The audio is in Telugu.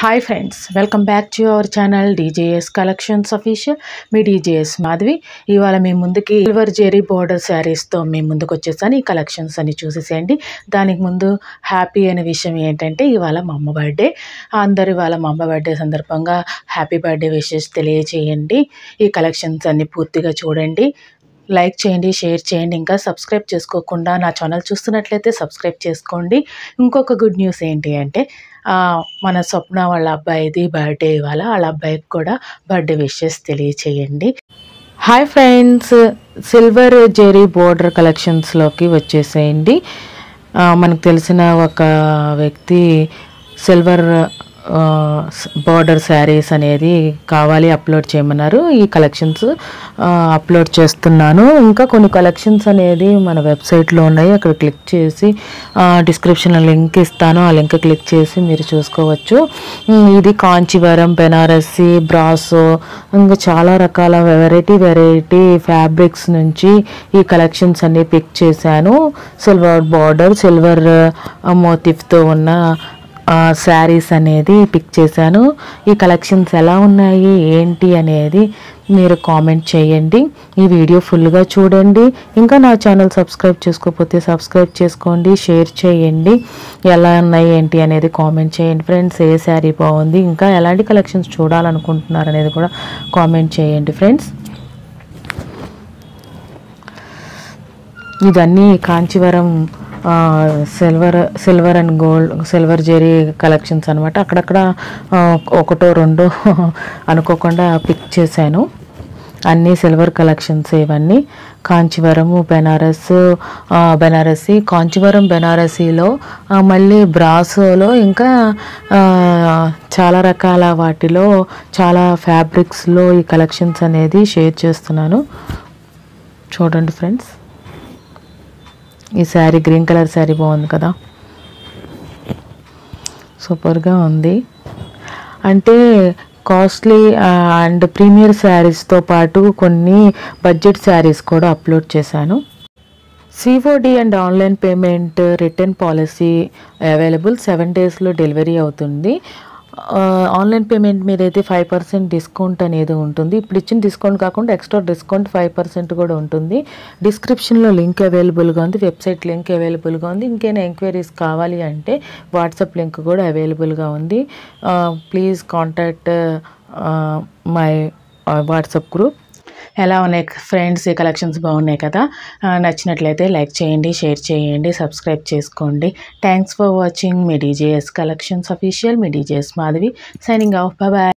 hi friends welcome back to our channel DJS collections official మీ డీజేఎస్ మాధవి ఇవాళ మీ ముందుకి సిల్వర్ జెరీ బోర్డర్ శారీస్తో మీ ముందుకు వచ్చేసాను ఈ కలెక్షన్స్ అని చూసేసేయండి దానికి ముందు హ్యాపీ అనే విషయం ఏంటంటే ఇవాళ మా అమ్మ బర్త్డే అందరు ఇవాళ మా అమ్మ బర్త్డే సందర్భంగా హ్యాపీ బర్త్డే విషెస్ తెలియచేయండి ఈ కలెక్షన్స్ అన్ని పూర్తిగా చూడండి లైక్ చేయండి షేర్ చేయండి ఇంకా సబ్స్క్రైబ్ చేసుకోకుండా నా ఛానల్ చూస్తున్నట్లయితే సబ్స్క్రైబ్ చేసుకోండి ఇంకొక గుడ్ న్యూస్ ఏంటి అంటే ఆ, మన స్వప్న వాళ్ళ అబ్బాయిది బర్త్డే ఇవాళ వాళ్ళ అబ్బాయికి కూడా బర్త్డే విషెస్ తెలియచేయండి hi friends silver zari border కలెక్షన్స్లోకి వచ్చేసేయండి ఆ, మనకు తెలిసిన ఒక వ్యక్తి సిల్వర్ బార్డర్ శారీస్ అనేది కావాలి అప్లోడ్ చేయమన్నారు ఈ కలెక్షన్స్ అప్లోడ్ చేస్తున్నాను ఇంకా కొన్ని కలెక్షన్స్ అనేది మన వెబ్సైట్లో ఉన్నాయి అక్కడ క్లిక్ చేసి డిస్క్రిప్షన్లో లింక్ ఇస్తాను ఆ లింక్ క్లిక్ చేసి మీరు చూసుకోవచ్చు ఉమ్, ఇది కాంచీవరం బెనారసి బ్రాసో ఇంకా చాలా రకాల వెరైటీ వెరైటీ ఫ్యాబ్రిక్స్ నుంచి ఈ కలెక్షన్స్ అన్ని పిక్ చేశాను సిల్వర్ బార్డర్ సిల్వర్ మోటిఫ్తో ఉన్న శారీస్ అనేది పిక్ చేశాను ఈ కలెక్షన్స్ ఎలా ఉన్నాయి ఏంటి అనేది మీరు కామెంట్ చేయండి ఈ వీడియో ఫుల్గా చూడండి ఇంకా నా ఛానల్ సబ్స్క్రైబ్ చేసుకోకపోతే సబ్స్క్రైబ్ చేసుకోండి షేర్ చేయండి ఎలా ఉన్నాయి ఏంటి అనేది కామెంట్ చేయండి ఫ్రెండ్స్ ఏ శారీ బాగుంది ఇంకా ఎలాంటి కలెక్షన్స్ చూడాలనుకుంటున్నారు అనేది కూడా కామెంట్ చేయండి ఫ్రెండ్స్ ఇవన్నీ కాంచీవరం ఆ, silver silver and gold silver zari collections అనమాట అక్కడక్కడ ఆ, ఒకటో రెండో అనుకోకుండా పిక్ చేశాను అన్నీ సిల్వర్ కలెక్షన్స్ ఇవన్నీ కాంచీవరము బెనారస్ ఆ, బెనారసి కాంచీవరం బెనారసీలో ఆ, మళ్ళీ బ్రాసోలో ఇంకా ఆ, చాలా రకాల వాటిలో చాలా ఫ్యాబ్రిక్స్లో ఈ కలెక్షన్స్ అనేది షేర్ చేస్తున్నాను చూడండి ఫ్రెండ్స్ ఈ శారీ గ్రీన్ కలర్ శారీ బాగుంది కదా సూపర్గా ఉంది అంటే కాస్ట్లీ అండ్ ప్రీమియర్ శారీస్తో పాటు కొన్ని బడ్జెట్ శారీస్ కూడా అప్లోడ్ చేశాను COD and online payment return policy available seven డేస్లో డెలివరీ అవుతుంది ఆ, ఆన్లైన్ పేమెంట్ మీద అయితే ఫైవ్ పర్సెంట్ డిస్కౌంట్ అనేది ఉంటుంది ఇప్పుడు ఇచ్చిన డిస్కౌంట్ కాకుండా ఎక్స్ట్రా డిస్కౌంట్ ఫైవ్ పర్సెంట్ కూడా ఉంటుంది డిస్క్రిప్షన్లో లింక్ అవైలబుల్గా ఉంది వెబ్సైట్ లింక్ అవైలబుల్గా ఉంది ఇంకేమైనా ఎంక్వైరీస్ కావాలి అంటే వాట్సాప్ లింక్ కూడా అవైలబుల్గా ఉంది please contact my WhatsApp group ఎలా ఉన్నాయి ఫ్రెండ్స్ ఈ కలెక్షన్స్ బాగున్నాయి కదా ఆ, నచ్చినట్లయితే లైక్ చేయండి షేర్ చేయండి సబ్స్క్రైబ్ చేసుకోండి థ్యాంక్స్ ఫర్ వాచింగ్ మీ డీజేఎస్ కలెక్షన్స్ అఫీషియల్ మీ DJS Madhavi signing off bye